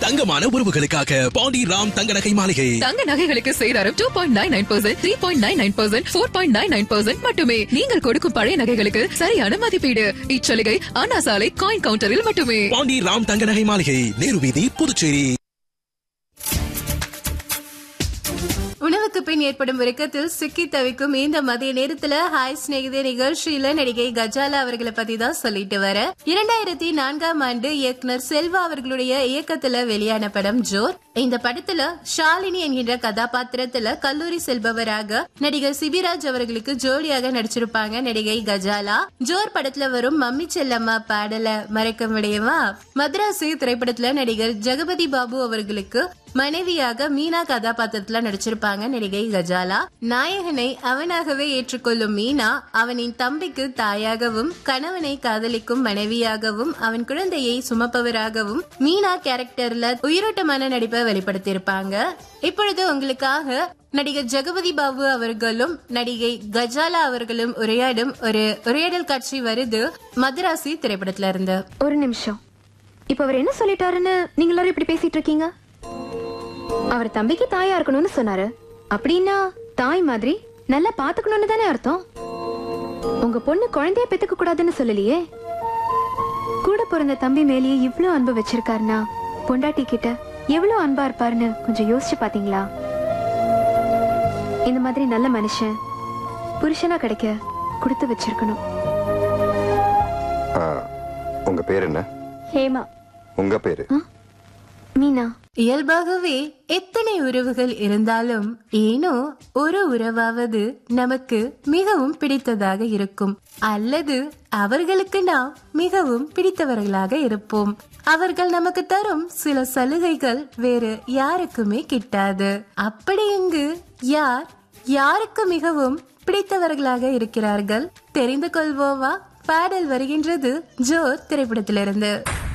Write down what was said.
தங்கமான உறவுகளுக்காக பாண்டி ராம் தங்க நகை மாளிகை தங்க நகைகளுக்கு சேதாரம் two point nine nine percent three point nine nine percent four point nine nine percent மட்டுமே நீங்கள் கொடுக்கும் பழைய நகைகளுக்கு சரியான மதிப்பீடு இச்சலுகை அண்ணா சாலை காயின் கவுண்டரில் மட்டுமே பாண்டி ராம் தங்க நகை மாளிகை நேரு வீதி புதுச்சேரி உணவுக்கு பின் ஏற்படும் விருக்கத்தில் சிக்கி தவிக்கும் இந்த மதிய நேரத்துல ஹாய் சிநேகிதே நிகழ்ச்சியில நடிகை கஜாலா அவர்களை பத்தி தான் சொல்லிட்டு வர இரண்டாயிரத்தி நான்காம் ஆண்டு இயக்குனர் செல்வா அவர்களுடைய இயக்கத்துல வெளியான படம் ஜோர் இந்த படத்துல ஷாலினி என்கின்ற கதாபாத்திரத்துல கல்லூரி செல்பவராக நடிகர் சிபிராஜ் அவர்களுக்கு ஜோடியாக நடிச்சிருப்பாங்க நடிகை கஜாலா ஜோர் படத்துல வரும் மம்மி செல்லம்மா பாடல மறைக்க முடியுமா மദ്രാசி திரைப்படத்துல நடிகர் ஜெகபதி பாபு அவர்களுக்கு மனைவியாக மீனா கதாபாத்திரத்துல நடிச்சிருப்பாங்க நடிகை கஜாலா நாயகனை அவனாகவே ஏற்றுக்கொள்ளும் மீனா அவனின் தம்பிக்கு தாயாகவும் கணவனை காதலிக்கும் மனைவியாகவும் அவன் குழந்தையை சுமப்பவராகவும் மீனா கேரக்டர்ல உயிரோட்டமான நடிப்பை வெளிப்படுத்தியிருப்பாங்க இப்பொழுது உங்களுக்காக நடிகர் ஜெகபதி பாபு அவர்களும் நடிகை கஜாலா அவர்களும் உரையாடும் ஒரு உரையாடல் காட்சி வருது மதராசி திரைப்படத்துல இருந்து ஒரு நிமிஷம் இப்ப அவர் என்ன சொல்லிட்டாருன்னு நீங்க எல்லாரும் இப்படி பேசிட்டு இருக்கீங்க அவர் தம்பிக்கு தாயா இருக்கணும்னு சொன்னாரு அப்படின்னா தாய் மாதிரி நல்லா பாத்துக்கணும்னு தானே அர்த்தம் உங்க பொண்ணு குழந்தைய பெத்துக்க கூடாதுன்னு சொல்லலையே கூட பிறந்த தம்பி மேலேயே இவ்ளோ அன்பு வச்சிருக்காருன்னா பொண்டாட்டி கிட்ட எவ்வளவு அன்பா இருப்பாருன்னு கொஞ்சம் யோசிச்சு பாத்தீங்களா இந்த மாதிரி நல்ல மனுஷன் புருஷனா கிடைக்க கொடுத்து வச்சிருக்கணும் ஆ, உங்க பேர் என்ன ஹேமா உங்க பேரு மீனா இயல்பாகவே எத்தனை உறவுகள் இருந்தாலும் ஏனோ ஒரு உறவாவது நமக்கு மிகவும் பிடித்ததாக இருக்கும் அல்லது அவர்களுக்கு நாம் மிகவும் பிடித்தவர்களாக இருப்போம் அவர்கள் நமக்கு தரும் சில சலுகைகள் வேறு யாருக்குமே கிட்டாது அப்படி இங்கு யார் யாருக்கு மிகவும் பிடித்தவர்களாக இருக்கிறார்கள் தெரிந்து கொள்வோமா பாடல் வருகின்றது ஜோர் திரைப்படத்திலிருந்து